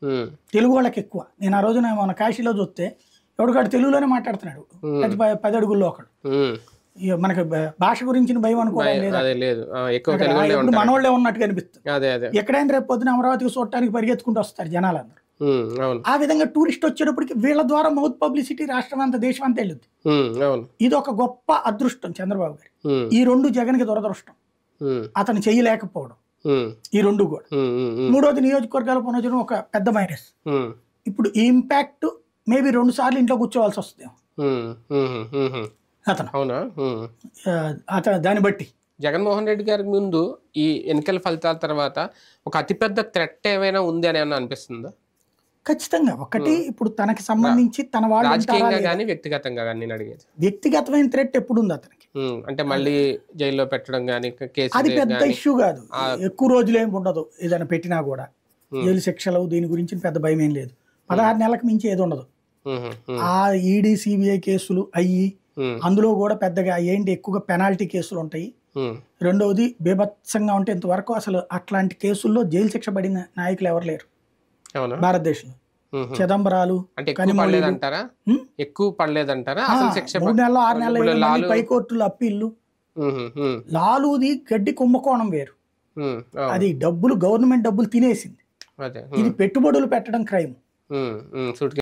ఉమ్, తెలుగు వాళ్ళకి ఎక్కువ నేను ఆ రోజున మన కాశీలో చూస్తే ఎవడికాడు తెలుగులోనే మాట్లాడుతున్నాడు ప్రతి ప- పది అడుగుల్లో ఒకడు ఉమ్. ఇక మనకి బ- భాష గురించిన భయం అనుకోవడం లేదా అదే లేదు ఆ, ఎక్కువ అక్కడ తెలుగులో ఎప్పుడు ఉంటారు మనోళ్ళే ఉన్నట్టుగా అనిపిస్తుంది అదే అదే ఎక్కడైనా రేపు పొద్దున అమరావతికి చూడటానికి పరిగెత్తుకుంటూ వస్తారు జనాలందరూ ఉమ్, అవును ఆ విధంగా టూరిస్ట్ వచ్చేటప్పటికి వీళ్ళ ద్వారా మౌత్ పబ్లిసిటీ రాష్ట్రం అంతా దేశం అంతా వెళ్ళుద్ది ఉమ్, అవును ఇది ఒక గొప్ప అదృష్టం చంద్రబాబు గారి ఉమ్, ఈ రెండు జగన్కి దురదృష్టం ఉమ్, అతను చేయలేకపోవడం ఉమ్, ఈ రెండు కూడా ఉమ్, ఉమ్, ఉమ్, మూడోది నియోజకవర్గాల పునర్జనం ఒక పెద్ద మైనస్ ఉమ్, ఇప్పుడు ఈ ఇంపాక్ట్ మేబీ రెండు సార్లు ఇంట్లో కూర్చోవాల్సి వస్తుంది ఉమ్, ఉమ్, ఉమ్, ఉమ్. అతను అవునా ఉమ్. ఆ, అతను దాన్ని బట్టి జగన్మోహన్ రెడ్డి గారికి ముందు ఈ ఎన్నికల ఫలితాల తర్వాత ఒక అతిపెద్ద థ్రెట్ ఏమైనా ఉంది అని ఏమన్నా అనిపిస్తుందా ఖచ్చితంగా ఒకటి ఇప్పుడు తనకి సంబంధించి తన వాళ్ళు ఉంటారా రాజకీయంగా లేదా? కానీ వ్యక్తిగతంగా కానీ నేను అడిగేది వ్యక్తిగతమైన థ్రెట్ ఎప్పుడు ఉంది అతనికి ఉమ్, అంటే మళ్ళీ జైల్లో పెట్టడం కానీ కేసు అది పెద్ద కానీ ఇష్యూ కాదు ఎక్కువ రోజులు ఏమి ఉండదు ఏదైనా పెట్టినా కూడా Hmm. జైలు శిక్షలు దీని గురించి పెద్ద భయం ఏం లేదు పదహారు నెలలకు మించి ఏది ఉండదు ఉమ్, ఉమ్, ఆ ఈడీ సిబిఐ కేసులు అయ్యి ఉమ్, అందులో కూడా పెద్దగా ఏంటి ఎక్కువగా పెనాల్టీ కేసులు ఉంటాయి ఉమ్, రెండవది బీభత్సంగా ఉంటే ఇంతవరకు అసలు అట్లాంటి కేసుల్లో జైలు శిక్ష పడిన నాయకులు ఎవరు లేరు అవునా భారతదేశంలో ఉమ్, ఉమ్. చిదంబరాలు అంటే ఎక్కువ కనిమొళిలు. పడలేదంటారా ఉమ్? ఎక్కువ పడలేదంటారా ఆ, అసలు శిక్ష మూడు నెలలు ఆరు నెలలు ఇప్పుడు ఏడు లాలు నెలలు పైకోర్టులు అప్పీళ్ళు ఉమ్, ఉమ్, లాలుది గడ్డి కుంభకోణం వేరు ఉమ్, అవును. అది డబ్బులు గవర్నమెంట్ డబ్బులు తినేసింది అదే ఇది పెట్టుబడులు పెట్టడం క్రైమ్ ఉమ్, ఉమ్, సూట్